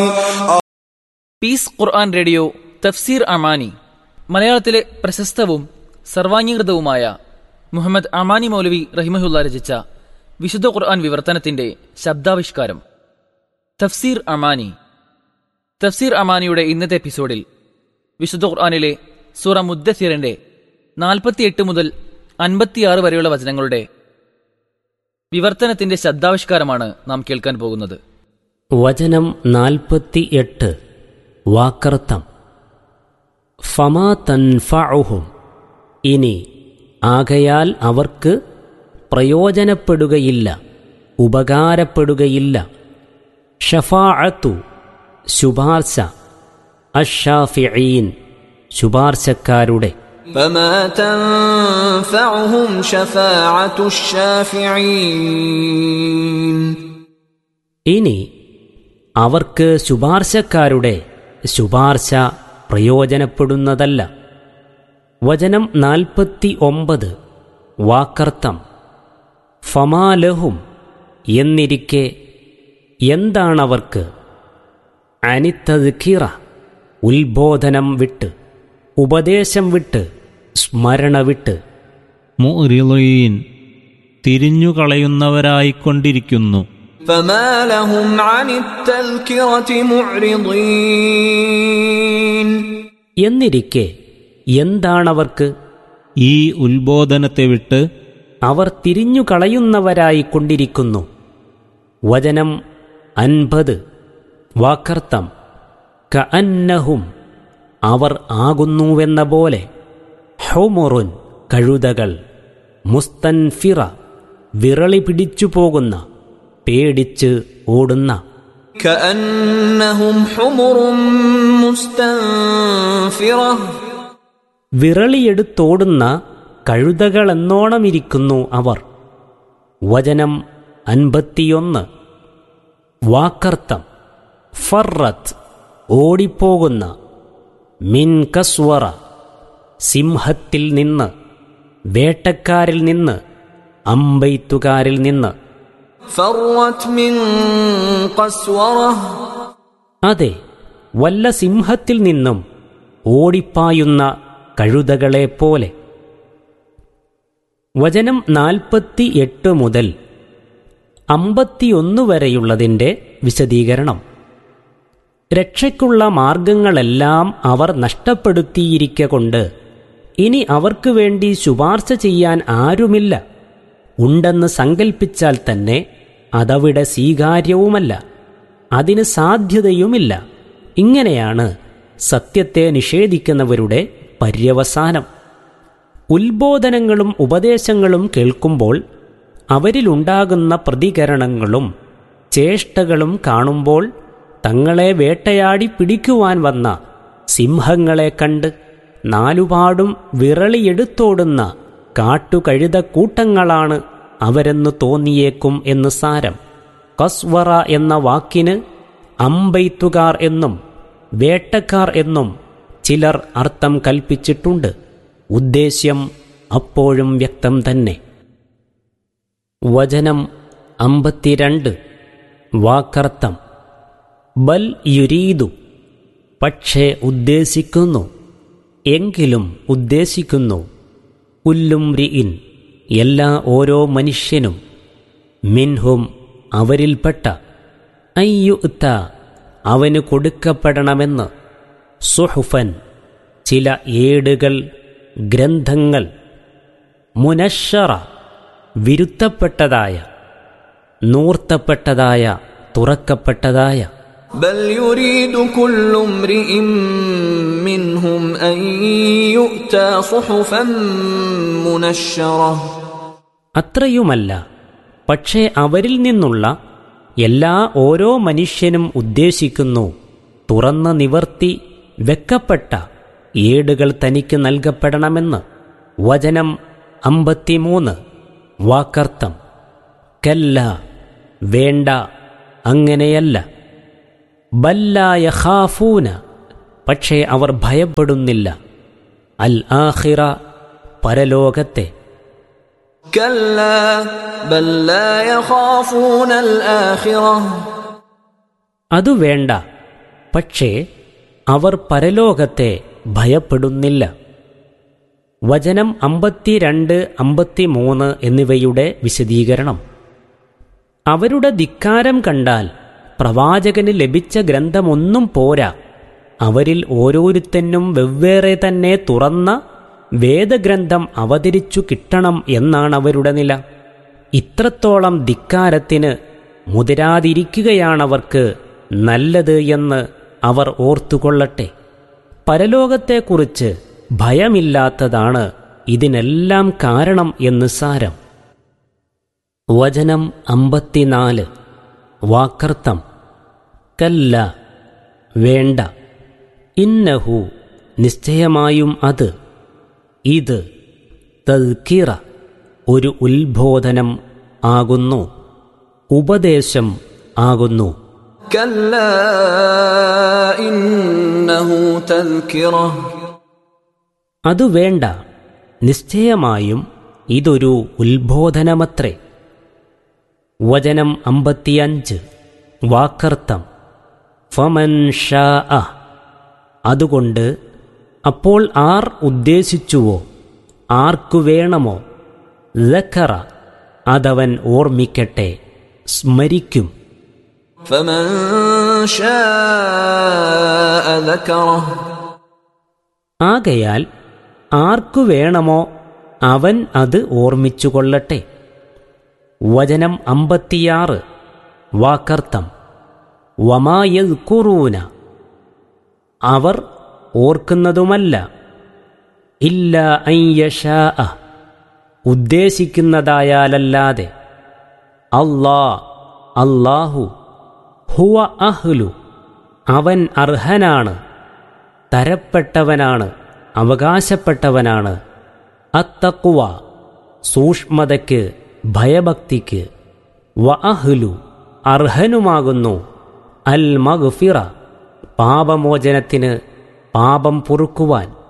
piece ഖുർആൻ radio തഫ്സീർ അമാനി മലയാളത്തിലെ പ്രശസ്തവും സർവാംഗീകൃതവുമായ മുഹമ്മദ് അമാനി മൗലവി റഹിമഹുല്ല രചിച്ച വിശുദ്ധ ഖുർആൻ വിവർത്തനത്തിന്റെ ശബ്ദാവിഷ്കാരം തഫ്സീർ അമാനി തഫ്സീർ അമാനിയുടെ ഇന്നത്തെ എപ്പിസോഡിൽ വിശുദ്ധ ഖുർആനിലെ സൂറ മുദ്ദസിറിന്റെ നാൽപ്പത്തിയെട്ട് മുതൽ അൻപത്തിയാറ് വരെയുള്ള വചനങ്ങളുടെ വിവർത്തനത്തിന്റെ ശബ്ദാവിഷ്കാരമാണ് നാം കേൾക്കാൻ പോകുന്നത് വചനം നാൽപ്പത്തി എട്ട് വാക്കർത്തം ഫമാ തൻഫഉഹും ഇനി ആകയാൽ അവർക്ക് പ്രയോജനപ്പെടുകയില്ല ഉപകാരപ്പെടുകയില്ല ഷഫാഅത്തു ശുപാർശ അഷാഫിഈൻ ശുപാർശക്കാരുടെ فما تنفعهم شفاعة الشافعين ഇനി അവർക്ക് ശുപാർശക്കാരുടെ ശുപാർശ പ്രയോജനപ്പെടുന്നതല്ല വചനം നാൽപ്പത്തി ഒമ്പത് വാക്കർത്തം ഫമാലഹും എന്നിരിക്കെ എന്താണവർക്ക് അനിത്തദ്ഖിറ ഉത്ബോധനം വിട്ട് ഉപദേശം വിട്ട് സ്മരണ വിട്ട് മുറിലീൻ തിരിഞ്ഞുകളയുന്നവരായിക്കൊണ്ടിരിക്കുന്നു فما لهم عن التذكرة معرضين എന്നിരിക്കെ എന്താണവർക്ക് ഈ ഉത്ബോധനത്തെ വിട്ട് അവർ തിരിഞ്ഞുകളയുന്നവരായിക്കൊണ്ടിരിക്കുന്നു വചനം അൻപത് വാക്കർത്തം ക അന്നഹും അവർ ആകുന്നുവെന്ന പോലെ ഹൗമൊറുൻ കഴുതകൾ മുസ്തൻഫിറ വിറളി പിടിച്ചു പോകുന്ന പേടിച്ച് ഓടുന്ന كأنهم حمر مستنفرة വിറളിയെടുത്തോടുന്ന കഴുതകളെന്നോണമിരിക്കുന്നു അവർ വചനം അൻപത്തിയൊന്ന് വാക്കർത്തം ഫറത്ത് ഓടിപ്പോകുന്ന മിൻ കസ്വറ സിംഹത്തിൽ നിന്ന് വേട്ടക്കാരിൽ നിന്ന് അമ്പെയ്ത്തുകാരിൽ നിന്ന് فرت من قسورة അതെ വല്ല സിംഹത്തിൽ നിന്നും ഓടിപ്പായുന്ന കഴുതകളെപ്പോലെ വചനം നാൽപ്പത്തി എട്ട് മുതൽ അമ്പത്തിയൊന്ന് വരെയുള്ളതിൻ്റെ വിശദീകരണം രക്ഷയ്ക്കുള്ള മാർഗങ്ങളെല്ലാം അവർ നഷ്ടപ്പെടുത്തിയിരിക്ക കൊണ്ട് ഇനി അവർക്ക് വേണ്ടി ശുപാർശ ചെയ്യാൻ ആരുമില്ല ഉണ്ടെന്ന് സങ്കൽപ്പിച്ചാൽ തന്നെ അതവിടെ സ്വീകാര്യവുമല്ല അതിന് സാധ്യതയുമില്ല ഇങ്ങനെയാണ് സത്യത്തെ നിഷേധിക്കുന്നവരുടെ പര്യവസാനം ഉത്ബോധനങ്ങളും ഉപദേശങ്ങളും കേൾക്കുമ്പോൾ അവരിലുണ്ടാകുന്ന പ്രതികരണങ്ങളും ചേഷ്ടകളും കാണുമ്പോൾ തങ്ങളെ വേട്ടയാടി പിടിക്കുവാൻ വന്ന സിംഹങ്ങളെ കണ്ട് നാലുപാടും വിറളിയെടുത്തോടുന്ന കാട്ടുകഴുതക്കൂട്ടങ്ങളാണ് അവരെന്ന് തോന്നിയേക്കും എന്ന് സാരം കസ്വറ എന്ന വാക്കിന് അമ്പെയ്ത്തുകാർ എന്നും വേട്ടക്കാർ എന്നും ചിലർ അർത്ഥം കൽപ്പിച്ചിട്ടുണ്ട് ഉദ്ദേശ്യം അപ്പോഴും വ്യക്തം തന്നെ വചനം അമ്പത്തിരണ്ട് വാക്കർത്ഥം ബൽ യുരീതു പക്ഷേ ഉദ്ദേശിക്കുന്നു എങ്കിലും ഉദ്ദേശിക്കുന്നു കുല്ലും റിഇൻ എല്ലാ ഓരോ മനുഷ്യനും മിൻഹും അവരിൽപ്പെട്ട അയ്യുത്ത അവന് കൊടുക്കപ്പെടണമെന്ന് സുഹുഫൻ ചില ഏടുകൾ ഗ്രന്ഥങ്ങൾ മുനശ്ശറ വിരുത്തപ്പെട്ടതായ നൂർത്തപ്പെട്ടതായ തുറക്കപ്പെട്ടതായ بل يريد كل امرئ منهم أن يؤتى صحفا منشرة അത്രയുമല്ല പക്ഷേ അവരിൽ നിന്നുള്ള എല്ലാ ഓരോ മനുഷ്യനും ഉദ്ദേശിക്കുന്നു തുറന്ന നിവർത്തി വെക്കപ്പെട്ട ഏടുകൾ തനിക്ക് നൽകപ്പെടണമെന്ന് വചനം അമ്പത്തിമൂന്ന് വാക്കർത്ഥം കല്ല വേണ്ട അങ്ങനെയല്ല ബല്ലായ ഖാഫൂന പക്ഷേ അവർ ഭയപ്പെടുന്നില്ല അൽ ആഖിറ പരലോകത്തെ كلا بل لا يخافون الآخرة അതു വേണ്ട പക്ഷേ അവർ പരലോകത്തെ ഭയപ്പെടുന്നില്ല വചനം അമ്പത്തിരണ്ട് അമ്പത്തിമൂന്ന് എന്നിവയുടെ വിശദീകരണം അവരുടെ ധിക്കാരം കണ്ടാൽ പ്രവാചകന് ലഭിച്ച ഗ്രന്ഥമൊന്നും പോരാ അവരിൽ ഓരോരുത്തനും വെവ്വേറെ തന്നെ തുറന്ന വേദഗ്രന്ഥം അവതരിച്ചു കിട്ടണം എന്നാണ് അവരുടെ നില ഇത്രത്തോളം ധിക്കാരത്തിന് മുതിരാതിരിക്കുകയാണവർക്ക് നല്ലത് എന്ന് അവർ ഓർത്തുകൊള്ളട്ടെ പരലോകത്തെക്കുറിച്ച് ഭയമില്ലാത്തതാണ് ഇതിനെല്ലാം കാരണം എന്ന് സാരം വചനം അമ്പത്തിനാല് വാക്കർത്ഥം കല്ല വേണ്ട ഇന്നഹു നിശ്ചയമായും അത് ഇത് തൽക്കിറ ഒരു ഉത്ബോധനം ആകുന്നു ഉപദേശം ആകുന്നു كلا إنه تذكرة അത് വേണ്ട നിശ്ചയമായും ഇതൊരു ഉത്ബോധനമത്രേ വചനം അമ്പത്തിയഞ്ച് വാക്കർത്ഥം ഫമൻ ഷാ അതുകൊണ്ട് അപ്പോൾ ആർ ഉദ്ദേശിച്ചുവോ ആർക്കു വേണമോ ലഖറ അതവൻ ഓർമ്മിക്കട്ടെ സ്മരിക്കും فمن شاء ذكره ആകയാൽ ആർക്കു വേണമോ അവൻ അത് ഓർമ്മിച്ചുകൊള്ളട്ടെ വചനം അമ്പത്തിയാറ് വാക്കർത്ഥം വമായത് കുറൂന അവർ ഓർക്കുന്നതുമല്ല ഇല്ല അയ്യഷാ ഉദ്ദേശിക്കുന്നതായാലല്ലാതെ അല്ലാ അല്ലാഹു ഹുവ അഹ്ലു അവൻ അർഹനാണ് തരപ്പെട്ടവനാണ് അവകാശപ്പെട്ടവനാണ് അത്തക്കുവ സൂക്ഷ്മതയ്ക്ക് ഭയഭക്തിക്ക് വ അഹ്ലു അർഹനുമാകുന്നു അൽ മഗ്ഫിറ പാപമോചനത്തിന് പാപം പൊറുക്കുവാൻ